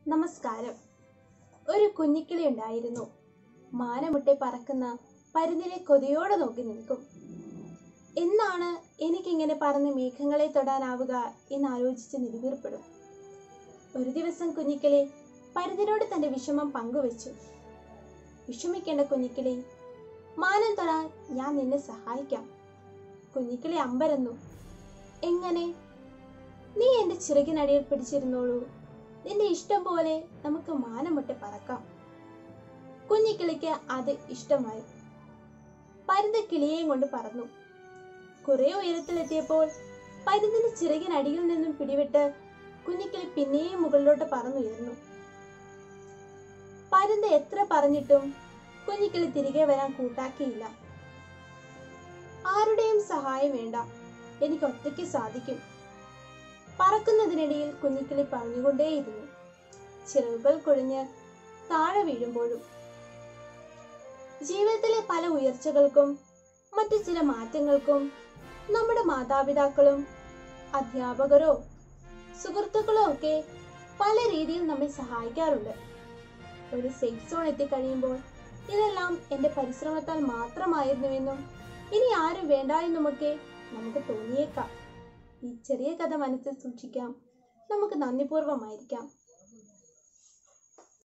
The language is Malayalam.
നമസ്കാരം ഒരു കുഞ്ഞിക്കിളി ഉണ്ടായിരുന്നു മാനമുട്ടെ പറക്കുന്ന പരുന്തിനെ കൊതിയോടെ നോക്കി നിൽക്കും എന്നാണ് എനിക്കിങ്ങനെ പറന്ന് മേഘങ്ങളെ തൊടാനാവുക എന്നാലോചിച്ച് നെടുവീർപ്പെടും ഒരു ദിവസം കുഞ്ഞിക്കിളി പരുന്തിനോട് തന്റെ വിഷമം പങ്കുവച്ചു വിഷമിക്കേണ്ട കുഞ്ഞിക്കിളി മാനം തൊടാൻ ഞാൻ നിന്നെ സഹായിക്കാം കുഞ്ഞിക്കിളി അമ്പരന്നു എങ്ങനെ നീ എന്റെ ചിറകിനടിയിൽ പിടിച്ചിരുന്നോളൂ നിന്റെ ഇഷ്ടം പോലെ നമുക്ക് മാനമുട്ടെ പറക്കാം കുഞ്ഞിക്കിളിക്ക് അത് ഇഷ്ടമായി പരുന്ത് കിളിയെയും കൊണ്ട് പറന്നു കുറെ ഉയരത്തിലെത്തിയപ്പോൾ പരുന്തിന് ചിറകിനടിയിൽ നിന്നും പിടിവിട്ട് കുഞ്ഞിക്കിളി പിന്നെയും മുകളിലോട്ട് പറന്നുയർന്നു പരുന്ത് എത്ര പറഞ്ഞിട്ടും കുഞ്ഞിക്കിളി തിരികെ വരാൻ കൂട്ടാക്കിയില്ല ആരുടെയും സഹായം വേണ്ട എനിക്ക് ഒറ്റയ്ക്ക് സാധിക്കും പറക്കുന്നതിനിടയിൽ കുഞ്ഞിക്കിളി പറഞ്ഞുകൊണ്ടേയിരുന്നു ചിറകുകൾ കൊഴിഞ്ഞ് താഴെ വീഴുമ്പോഴും ജീവിതത്തിലെ പല ഉയർച്ചകൾക്കും മറ്റു ചില മാറ്റങ്ങൾക്കും നമ്മുടെ മാതാപിതാക്കളും അധ്യാപകരോ സുഹൃത്തുക്കളോ ഒക്കെ പല രീതിയിൽ നമ്മെ സഹായിക്കാറുണ്ട് ഒരു സേഫ് സോൺ എത്തിക്കഴിയുമ്പോൾ ഇതെല്ലാം എൻ്റെ പരിശ്രമത്താൽ മാത്രമായിരുന്നുവെന്നും ഇനി ആരും വേണ്ട എന്നുമൊക്കെ നമുക്ക് തോന്നിയേക്കാം ഈ ചെറിയ കഥ മനസ്സിൽ സൂക്ഷിക്കാം നമുക്ക് നന്ദിപൂർവമായിരിക്കാം